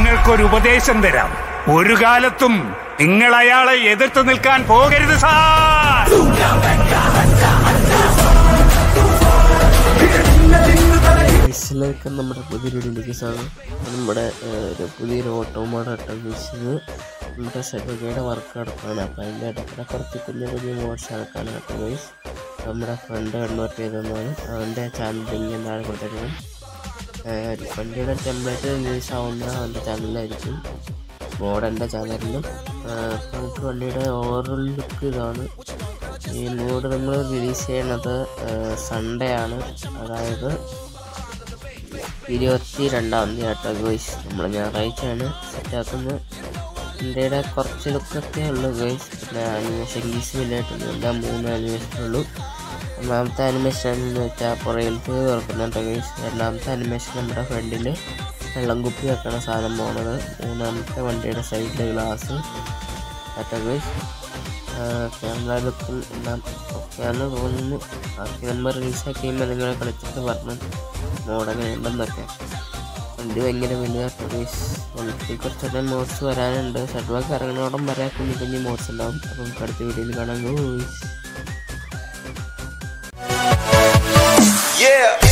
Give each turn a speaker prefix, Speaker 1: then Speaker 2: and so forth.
Speaker 1: നിങ്ങൾക്കൊരു ഉപദേശം തരാം ഒരു കാലത്തും നിങ്ങൾ അയാളെ എതിർത്ത് നിൽക്കാൻ പോകരുത് സാർ
Speaker 2: ബസ്സിലേക്ക് നമ്മുടെ പുതിയ വീഡിയോയിലേക്ക് സ്വാഗതം അപ്പോൾ നമ്മുടെ ഏഹ്, ഒരു പുതിയൊരു ഓട്ടോമോഡ് അട്ടോമിച്ചത് നമ്മുടെ സെബഗയുടെ വർക്ക് നടക്കുകയാണ് അപ്പോൾ അതിൻ്റെ ഇടയ്ക്കിടെ കുറച്ച് കുഞ്ഞു കുഞ്ഞു മോഡ്സ് നടക്കാണ് അപ്പോൾ ഗൈസ് നമ്മുടെ ഫ്രണ്ട് കൺവേർട്ട് ചെയ്തെന്നാണ് അവൻ്റെ ചാനൽ ലിങ്ക് എന്താണ് കൊടുത്തിരുന്നത് ഏഹ്, വണ്ടിയുടെ ടെംപ്ലേറ്റ് റിലീസ് ആവുന്ന അവൻ്റെ ചാനലിലായിരിക്കും മോഡ് എൻ്റെ ചാനലിലും ഏഹ്, അപ്പോൾ നമുക്ക് വണ്ടിയുടെ ഓവറോൾ ലുക്ക് ഇതാണ് ഈ മോഡ് നമ്മൾ റിലീസ് ചെയ്യണത് സൺഡേ ആണ് അതായത് ഇരുപത്തി രണ്ടാം തീയതി ആട്ടോ ഗോയ്സ് നമ്മൾ ഞായറാഴ്ചയാണ് സെറ്റാക്കുന്നത് ഇന്ത്യയുടെ കുറച്ച് ലുക്കൊക്കെ ഉള്ളു ഗോയ്സ് പിന്നെ ആനിമേഷൻ ഗീസ് വലുതായിട്ടൊന്നും ഇല്ല മൂന്ന് ആനിമേഷൻ ഉള്ളൂ ഒന്നാമത്തെ ആനിമേഷൻ എന്ന് വെച്ചാൽ പുറകിലത്ത് തുറക്കുന്നുണ്ട് ഗോയ്സ് രണ്ടാമത്തെ ആനിമേഷൻ നമ്മുടെ ഫ്രണ്ടിൽ വെള്ളം കുപ്പി വെക്കണ സാധനം പോണത് മൂന്നാമത്തെ വണ്ടിയുടെ സൈഡിലെ ഗ്ലാസ് ആട്ടോ ഗോയ്സ് ക്യാമറ ലുക്കും എല്ലാം ഒക്കെയാണ് തോന്നുന്നു ബാക്കി നമ്മൾ റിലീസാക്കി കഴിയുമ്പോൾ നിങ്ങളെ കളിച്ചിട്ട് പറഞ്ഞു മോഡങ്ങനെ ഉണ്ടെന്നൊക്കെ വണ്ടി ഭയങ്കര വലുതായിട്ട് ഗൈസ് വണ്ടിക്ക് കുറച്ചധികം മോഡ്സ് വരാനുണ്ട് ഷഡ്വാക്ക് ഇറങ്ങണോടം വരെ കുഞ്ഞു കുഞ്ഞു മോഡ്സ് ഉണ്ടാവും അപ്പം നമുക്ക് അടുത്ത വീഡിയോയിൽ കാണാം ഗോയ്സ്
Speaker 3: Yeah.